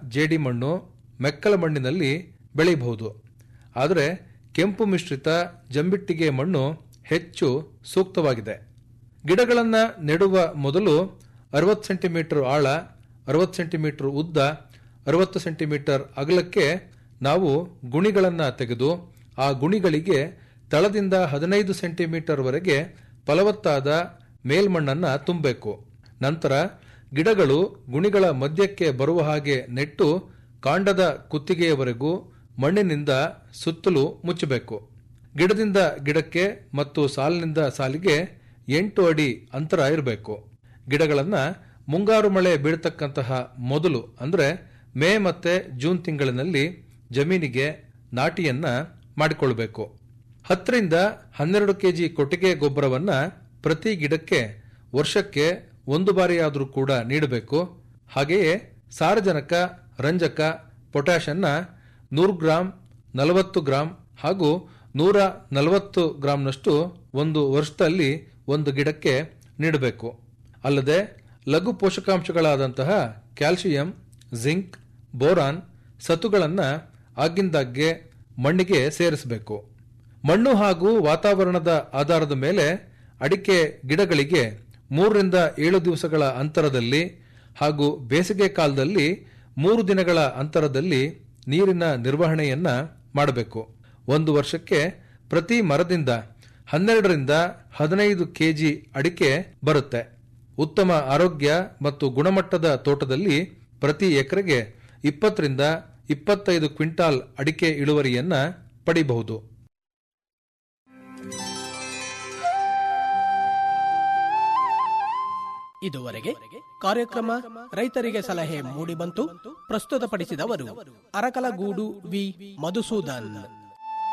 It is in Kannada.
ಜೇಡಿ ಮಣ್ಣು ಮೆಕ್ಕಲ ಮಣ್ಣಿನಲ್ಲಿ ಬೆಳೆಯಬಹುದು ಆದರೆ ಕೆಂಪು ಮಿಶ್ರಿತ ಜಂಬಿಟ್ಟಿಗೆ ಮಣ್ಣು ಹೆಚ್ಚು ಸೂಕ್ತವಾಗಿದೆ ಗಿಡಗಳನ್ನು ನೆಡುವ ಮೊದಲು ಅರವತ್ತು ಸೆಂಟಿಮೀಟರ್ ಆಳ ಅರವತ್ತು ಸೆಂಟಿಮೀಟರ್ ಉದ್ದ ಅರವತ್ತು ಸೆಂಟಿಮೀಟರ್ ಅಗಲಕ್ಕೆ ನಾವು ಗುಣಿಗಳನ್ನು ತೆಗೆದು ಆ ಗುಣಿಗಳಿಗೆ ತಳದಿಂದ ಹದಿನೈದು ಸೆಂಟಿಮೀಟರ್ ವರೆಗೆ ಫಲವತ್ತಾದ ಮೇಲ್ಮಣ್ಣನ್ನು ತುಂಬಬೇಕು ನಂತರ ಗಿಡಗಳು ಗುಣಿಗಳ ಮಧ್ಯಕ್ಕೆ ಬರುವ ಹಾಗೆ ನೆಟ್ಟು ಕಾಂಡದ ಕುತ್ತಿಗೆಯವರೆಗೂ ಮಣ್ಣಿನಿಂದ ಸುತ್ತಲೂ ಮುಚ್ಚಬೇಕು ಗಿಡದಿಂದ ಗಿಡಕ್ಕೆ ಮತ್ತು ಸಾಲಿನಿಂದ ಸಾಲಿಗೆ ಎಂಟು ಅಡಿ ಅಂತರ ಇರಬೇಕು ಗಿಡಗಳನ್ನು ಮುಂಗಾರು ಮಳೆ ಬೀಳ್ತಕ್ಕಂತಹ ಮೊದಲು ಅಂದರೆ ಮೇ ಮತ್ತೆ ಜೂನ್ ತಿಂಗಳಿನಲ್ಲಿ ಜಮೀನಿಗೆ ನಾಟಿಯನ್ನ ಮಾಡಿಕೊಳ್ಬೇಕು ಹತ್ತರಿಂದ ಹನ್ನೆರಡು ಕೆಜಿ ಕೊಟ್ಟಿಗೆ ಗೊಬ್ಬರವನ್ನ ಪ್ರತಿ ಗಿಡಕ್ಕೆ ವರ್ಷಕ್ಕೆ ಒಂದು ಬಾರಿಯಾದರೂ ಕೂಡ ನೀಡಬೇಕು ಹಾಗೆಯೇ ಸಾರಜನಕ ರಂಜಕ ಪೊಟ್ಯಾಷನ್ನ ನೂರು ಗ್ರಾಂ ನಲವತ್ತು ಗ್ರಾಂ ಹಾಗೂ ನೂರ ನಲವತ್ತು ಗ್ರಾಂನಷ್ಟು ಒಂದು ವರ್ಷದಲ್ಲಿ ಒಂದು ಗಿಡಕ್ಕೆ ನೀಡಬೇಕು ಅಲ್ಲದೆ ಲಘು ಪೋಷಕಾಂಶಗಳಾದಂತಹ ಕ್ಯಾಲ್ಸಿಯಂ ಜಿಂಕ್ ಬೋರಾನ್ ಸತುಗಳನ್ನು ಆಗಿಂದಾಗ್ಗೆ ಮಣ್ಣಿಗೆ ಸೇರಿಸಬೇಕು ಮಣ್ಣು ಹಾಗೂ ವಾತಾವರಣದ ಆಧಾರದ ಮೇಲೆ ಅಡಿಕೆ ಗಿಡಗಳಿಗೆ ಮೂರರಿಂದ ಏಳು ದಿವಸಗಳ ಅಂತರದಲ್ಲಿ ಹಾಗೂ ಬೇಸಿಗೆ ಕಾಲದಲ್ಲಿ ಮೂರು ದಿನಗಳ ಅಂತರದಲ್ಲಿ ನೀರಿನ ನಿರ್ವಹಣೆಯನ್ನ ಮಾಡಬೇಕು ಒಂದು ವರ್ಷಕ್ಕೆ ಪ್ರತಿ ಮರದಿಂದ ಹನ್ನೆರಡರಿಂದ ಹದಿನೈದು ಕೆಜಿ ಅಡಿಕೆ ಬರುತ್ತೆ ಉತ್ತಮ ಆರೋಗ್ಯ ಮತ್ತು ಗುಣಮಟ್ಟದ ತೋಟದಲ್ಲಿ ಪ್ರತಿ ಎಕರೆಗೆ ಇಪ್ಪತ್ತರಿಂದ ಇಪ್ಪತ್ತೈದು ಕ್ವಿಂಟಾಲ್ ಅಡಿಕೆ ಇಳುವರಿಯನ್ನ ಪಡಿಬಹುದು ಇದುವರೆಗೆ ಕಾರ್ಯಕ್ರಮ ರೈತರಿಗೆ ಸಲಹೆ ಮೂಡಿಬಂತು ಪ್ರಸ್ತುತಪಡಿಸಿದವರು ಅರಕಲಗೂಡು ವಿ ಮಧುಸೂದನ್